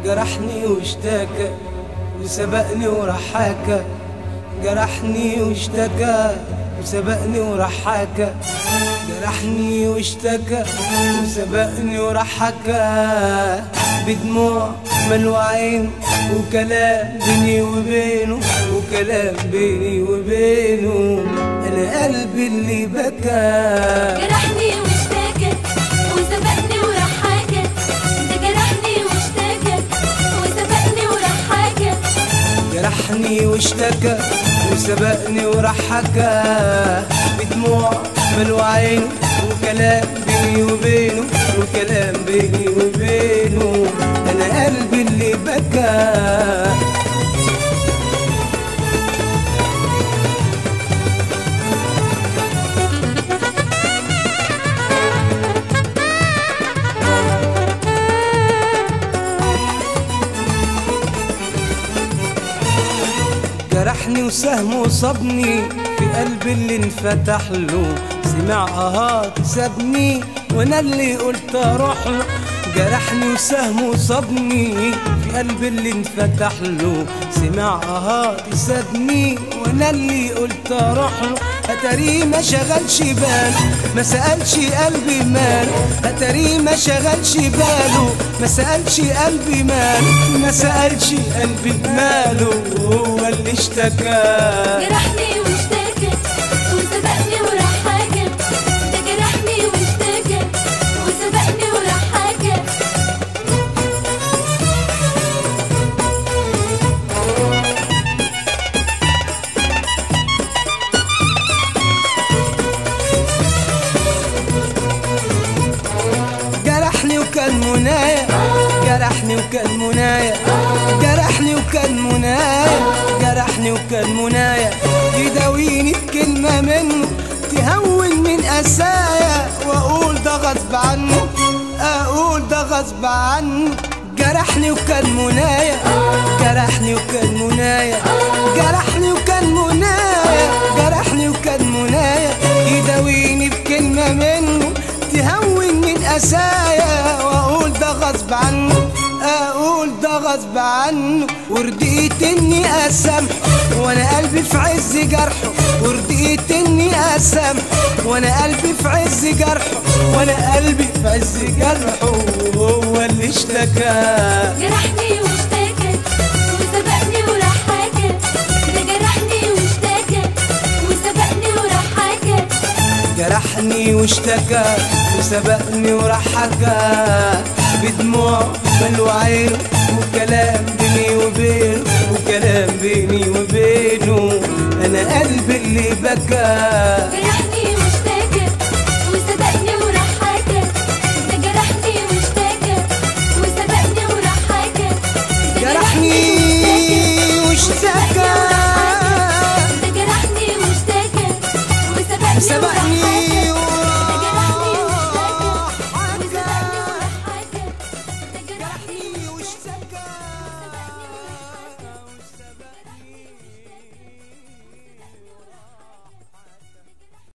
جرحني واشتكى وسبقني وراح جرحني واشتكى وسبقني وراح حكى جرحني واشتكى وسبقني وراح حكى بدموع ملو عين وكلام بيني وبينه وكلام بيني وبينه انا قلبي اللي بكى جرحني واشتكى وسبقني وراح حكى ده جرحني واشتكى وسبقني وراح حكى جرحني واشتكى وسبقني وراح حكى بدموع ملو عينه وكلام بيني وبينه وكلام بيني وبينه انا قلبي اللي بكى جرحني وسهم صابني في قلبي اللي انفتح له سمع اهات سابني وانا اللي قلت اروح له جرحني وسهم صابني في قلبي اللي انفتح له سمع اهات سابني وانا اللي قلت اروح له اتاري ما شغلش باله ما سالش قلبي ماله اتاري ما شغلش باله ما سالش قلبي ماله ما سالش قلبي ماله هو اللي اشتكى جرحني واشتكى وسبقني وراح حكى ده جرحني واشتكى وسبقني وراح حكى جرحني وكان منايا جرحني وكان منايا جرحني وكان منايا جرحني وكان منايا يداويني بكلمة منه تهون من أسايا وأقول ده غصب عنه أقول ده غصب عنه جرحني وكان منايا جرحني وكان منايا جرحني وكان منايا جرحني وكان منايا يداويني بكلمة منه تهون من أسايا وأقول ده غصب عنه أقول ده غصب عنه ورديت إني أسامحه وأنا قلبي في عز جرحه ورديت إني أسامحه وأنا قلبي في عز جرحه وأنا قلبي في عز جرحه وهو اللي اشتكى جرحني واشتكى وسبقني وراح حكى ده جرحني واشتكى وسبقني وراح حكى جرحني واشتكى وسبقني وراح حكى بدموع ملو عينه وكلام بيني وبينه وكلام بيني وبينه انا قلبي اللي بكى جرحني